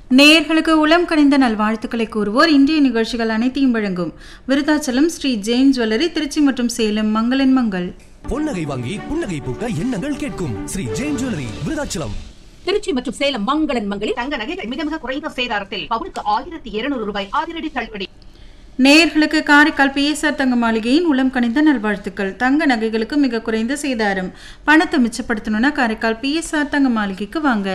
நேயர்களுக்கு உளம் கனிந்த நல்வாழ்த்துக்களை கூறுவோர் இன்றைய நிகழ்ச்சிகள் அனைத்தையும் வழங்கும் விருதாச்சலம் ஸ்ரீ ஜெயின் ஜுவல்லரி திருச்சி மற்றும் சேலம் மங்களன் மங்கள் பொன்னகை வாங்கி புன்னகை பூக்க எண்ணங்கள் கேட்கும் ஸ்ரீ ஜெயின் ஜுவல்லரி விருதாச்சலம் திருச்சி மற்றும் சேலம் மங்களன் மங்களில் தங்க நகைகள் மிக மிக குறைந்த சேதாரத்தில் பவுனுக்கு ஆயிரத்தி இருநூறு ரூபாய் அதிரடி தள்ளுபடி நேயர்களுக்கு காரைக்கால் பிஎஸ்ஆர் தங்க மாளிகையின் உளம் கனிந்த நல்வாழ்த்துக்கள் தங்க நகைகளுக்கு மிக குறைந்த சேதாரம் பணத்தை மிச்சப்படுத்தணும்னா காரைக்கால் பிஎஸ்ஆர் தங்க மாளிகைக்கு வாங்க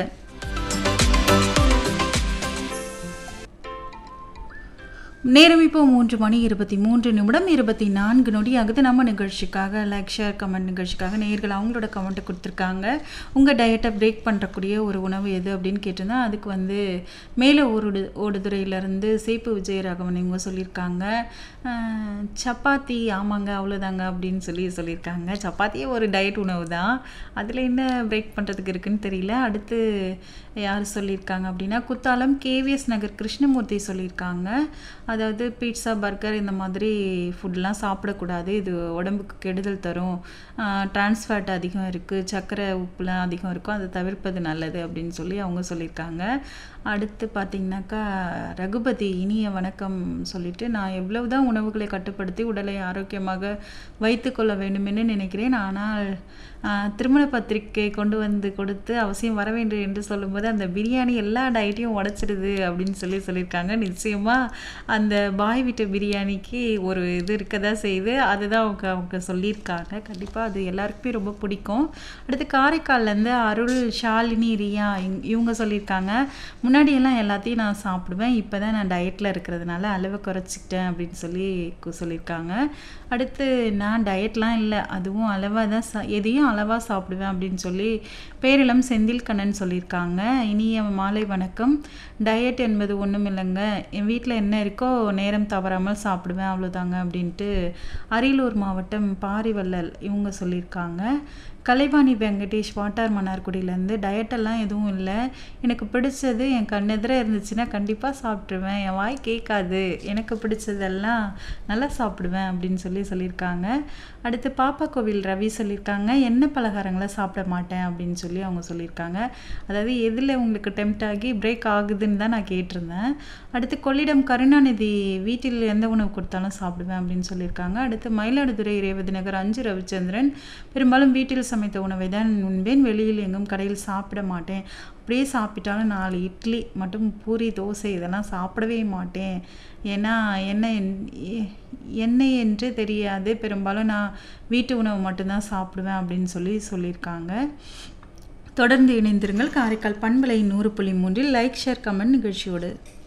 நேரம் இப்போ மூன்று மணி இருபத்தி மூன்று நிமிடம் இருபத்தி நான்கு நொடி ஆகுது நம்ம நிகழ்ச்சிக்காக லைக் ஷேர் கமெண்ட் நிகழ்ச்சிக்காக நேர்கள் அவங்களோட கமெண்ட்டை கொடுத்துருக்காங்க உங்கள் டயட்டை பிரேக் பண்ணுறக்கூடிய ஒரு உணவு எது அப்படின்னு கேட்டிருந்தா அதுக்கு வந்து மேலே ஓடு ஓடுதுறையிலேருந்து சேப்பு விஜயராகவன் இவங்க சொல்லியிருக்காங்க அஹ், சப்பாத்தி ஆமாங்க அவ்வளோதாங்க அப்படின்னு சொல்லி சொல்லியிருக்காங்க சப்பாத்தியே ஒரு டயட் உணவு தான் அதில் என்ன பிரேக் பண்ணுறதுக்கு இருக்குன்னு தெரியல அடுத்து யார் சொல்லியிருக்காங்க அப்படின்னா குத்தாலம் கேவிஎஸ் நகர் கிருஷ்ணமூர்த்தி சொல்லியிருக்காங்க அதாவது பீட்சா பர்கர் இந்த மாதிரி ஃபுட்லாம் சாப்பிடக்கூடாது இது உடம்புக்கு கெடுதல் தரும் டிரான்ஸ்ஃபேட் அதிகம் இருக்குது சர்க்கரை உப்புலாம் அதிகம் இருக்கும் அதை தவிர்ப்பது நல்லது அப்படின்னு சொல்லி அவங்க சொல்லியிருக்காங்க அடுத்து பார்த்திங்கனாக்கா ரகுபதி இனிய வணக்கம் சொல்லிட்டு நான் எவ்வளவுதான் உணவுகளை கட்டுப்படுத்தி உடலை ஆரோக்கியமாக வைத்துக்கொள்ள வேண்டுமென்று நினைக்கிறேன் ஆனால் ஆஹ், திருமண பத்திரிக்கை கொண்டு வந்து கொடுத்து அவசியம் வர வேண்டும் என்று சொல்லும்போது அந்த பிரியாணி எல்லா டயட்டையும் உடைச்சிடுது அப்படின்னு சொல்லி சொல்லியிருக்காங்க நிச்சயமாக அந்த பாய் வீட்டு பிரியாணிக்கு ஒரு இது இருக்க தான் செய்யுது அதுதான் அவங்க அவங்க சொல்லியிருக்காங்க கண்டிப்பாக அது எல்லாருக்குமே ரொம்ப பிடிக்கும் அடுத்து காரைக்கால்லேருந்து அருள் ஷாலினி ரியா இவங்க- இவங்க சொல்லியிருக்காங்க முன்னாடியெல்லாம் எல்லாத்தையும் நான் சாப்பிடுவேன் இப்போ தான் நான் டயட்டில் இருக்கிறதுனால அளவை குறைச்சிக்கிட்டேன் அப்படின்னு சொல்லி கு- சொல்லியிருக்காங்க அடுத்து நான் டயட்லாம் இல்லை அதுவும் அளவாக தான் சா எதையும் அளவாக சாப்பிடுவேன் அப்படின்னு சொல்லி பேரிளம் செந்தில் கண்ணன் சொல்லியிருக்காங்க இனிய மாலை வணக்கம் டயட் என்பது ஒன்றும் இல்லைங்க என் வீட்டில் என்ன இருக்கோ நேரம் தவறாமல் சாப்பிடுவேன் அவ்வளோதாங்க அப்படின்ட்டு அரியலூர் மாவட்டம் பாரிவள்ளல் இவங்க சொல்லியிருக்காங்க கலைவாணி வெங்கடேஷ் வாட்டார் மன்னார்குடியிலேருந்து டயட்டெல்லாம் எதுவும் இல்லை எனக்கு பிடிச்சது என் கண்ணெதிர இருந்துச்சுன்னா கண்டிப்பாக சாப்பிட்ருவேன் என் வாய் கேட்காது எனக்கு பிடிச்சதெல்லாம் நல்லா சாப்பிடுவேன் அப்படின்னு சொல்லி சொல்லியிருக்காங்க அடுத்து பாப்பா கோவில் ரவி சொல்லியிருக்காங்க எண்ணெய் பலகாரங்களை சாப்பிட மாட்டேன் அப்படின்னு சொல்லி அவங்க சொல்லியிருக்காங்க அதாவது எதில் உங்களுக்கு டெம்ட் ஆகி பிரேக் ஆகுதுன்னு தான் நான் கேட்டிருந்தேன் அடுத்து கொள்ளிடம் கருணாநிதி வீட்டில் எந்த உணவு கொடுத்தாலும் சாப்பிடுவேன் அப்படின்னு சொல்லியிருக்காங்க அடுத்து மயிலாடுதுறை ரேவதி நகர் அஞ்சு ரவிச்சந்திரன் பெரும்பாலும் வீட்டில் சமைத்த உணவை தான் உண்பேன் வெளியில் எங்கும் கடையில் சாப்பிட மாட்டேன் அப்படியே சாப்பிட்டாலும் நாலு இட்லி மட்டும் பூரி தோசை இதெல்லாம் சாப்பிடவே மாட்டேன் ஏன்னா என்ன என்- எ- என்ன என்று தெரியாது பெரும்பாலும் நான் வீட்டு உணவு மட்டும்தான் சாப்பிடுவேன் அப்படின்னு சொல்லி சொல்லியிருக்காங்க தொடர்ந்து இணைந்திருங்கள் காரைக்கால் பண்பலை நூறு புள்ளி மூன்றில் லைக் ஷேர் கமெண்ட் நிகழ்ச்சியோடு